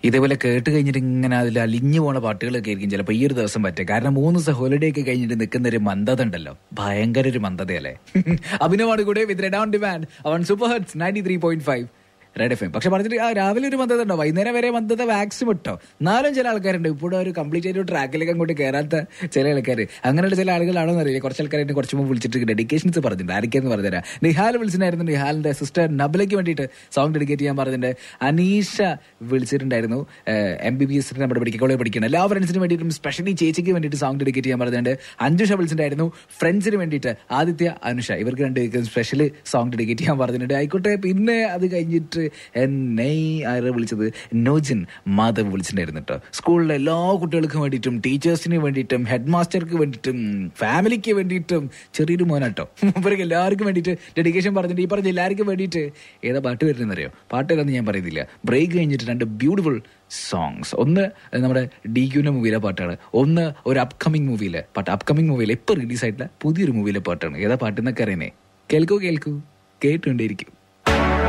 ഇതേപോലെ കേട്ട് കഴിഞ്ഞിട്ട് ഇങ്ങനെ അതിൽ അലിഞ്ഞു പോണ പാട്ടുകളൊക്കെ ആയിരിക്കും ചിലപ്പോൾ ഈ ഒരു ദിവസം പറ്റുക കാരണം മൂന്ന് ദിവസം ഹോളിഡേ ഒക്കെ കഴിഞ്ഞിട്ട് നിൽക്കുന്ന ഒരു മന്ദത ഉണ്ടല്ലോ ഭയങ്കര ഒരു മന്ദതയല്ലേ അഭിനവാണ് കൂടെ വിത്ത് റെഡ് ഓൺ ഡിമാൻഡ് അവൻ super hertz ninety three point five red F M പക്ഷെ പറഞ്ഞിട്ട് ആ രാവിലെ ഒരു മന്ദത ഉണ്ടോ വൈകുന്നേരം വരെ മന്ദത മാക്സിമം ഇട്ടോ നാലും ചില ആൾക്കാരുണ്ട് ഇപ്പോഴും ഒരു കംപ്ലീറ്റ് ആയിട്ട് ട്രാക്കിലേക്ക് അങ്ങോട്ട് കയറാത്ത ചില ആൾക്കാർ അങ്ങനെയുള്ള ചില ആളുകളാണോ എന്നറിയില്ല കുറച്ച് ആൾക്കാരായിട്ട് കുറച്ച് മുമ്പ് വിളിച്ചിട്ട് ഡെഡിക്കേഷൻസ് പറഞ്ഞിട്ടുണ്ട് ആരൊക്കെയെന്ന് പറഞ്ഞുതരാം നിഹാൽ വിളിച്ചിട്ടുണ്ടായിരുന്നു നിഹാലിന്റെ സിസ്റ്റർ നബലയ്ക്ക് വേണ്ടിയിട്ട് സോങ് ഡെഡിക്കേറ്റ് ചെയ്യാൻ പറഞ്ഞിട്ടുണ്ട് അനീഷ വിളിച്ചിട്ടുണ്ടായിരുന്നു എം ബി ബി എസ് നമ്മുടെ മെഡിക്കൽ കോളേജ് പഠിക്കണം എല്ലാ ഫ്രണ്ട്സിനും വേണ്ടിയിട്ടും സ്പെഷ്യലി ചേച്ചിക്ക് വേണ്ടിയിട്ട് സോങ് ഡെഡിക്കേറ്റ് ചെയ്യാൻ പറഞ്ഞിട്ടുണ്ട് അഞ്ജുഷ വിളിച്ചിട്ടുണ്ടായിരുന്നു ഫ്രണ്ട്സിന് വേണ്ടിയിട്ട് ആദിത്യ അനുഷ ഇവർക്ക് രണ്ട് സ്പെഷ്യൽ സോങ് ഡെഡിക്കേറ്റ് ചെയ്യാൻ പറഞ്ഞിട്ടുണ്ട് ആയിക്കോട്ടെ പിന്നെ അത് കഴിഞ്ഞിട്ട് എന്നെ ആരെ വിളിച്ചത് നോജിൻ മാധവ് വിളിച്ചിട്ടുണ്ടായിരുന്നു കേട്ടോ സ്കൂളിലെ എല്ലാ കുട്ടികൾക്കും വേണ്ടിയിട്ടും ടീച്ചേഴ്സിന് വേണ്ടിയിട്ടും ഹെഡ് മാസ്റ്റർക്ക് വേണ്ടിയിട്ടും ഫാമിലിക്ക് വേണ്ടിയിട്ടും ചെറിയൊരു മോനാട്ടോ ഇവർക്ക് എല്ലാവർക്കും വേണ്ടിയിട്ട് ഡെഡിക്കേഷൻ പറഞ്ഞിട്ട് ഈ പറഞ്ഞ എല്ലാവർക്കും വേണ്ടിയിട്ട് ഏതാ പാട്ട് വരുന്നറിയോ പാട്ട് ഏതാന്ന് ഞാൻ പറയുന്നില്ല ബ്രേക്ക് കഴിഞ്ഞിട്ട് രണ്ട് ബ്യൂട്ടിഫുൾ സോങ്സ് ഒന്ന് നമ്മുടെ ഡി ക്യൂന്റെ മൂവിയിലെ പാട്ടാണ് ഒന്ന് ഒരു അപ്കമിങ് മൂവിയിലെ പാട്ട് അപ്കമിങ് മൂവിയിലെ ഇപ്പൊ റിലീസ് ആയിട്ടുള്ള പുതിയൊരു മൂവിയിലെ പാട്ടാണ് ഏതാ പാട്ട് എന്നൊക്കെ അറിയുന്നേ കേൾക്കൂ കേൾക്കൂ കേട്ടുകൊണ്ടേയിരിക്കും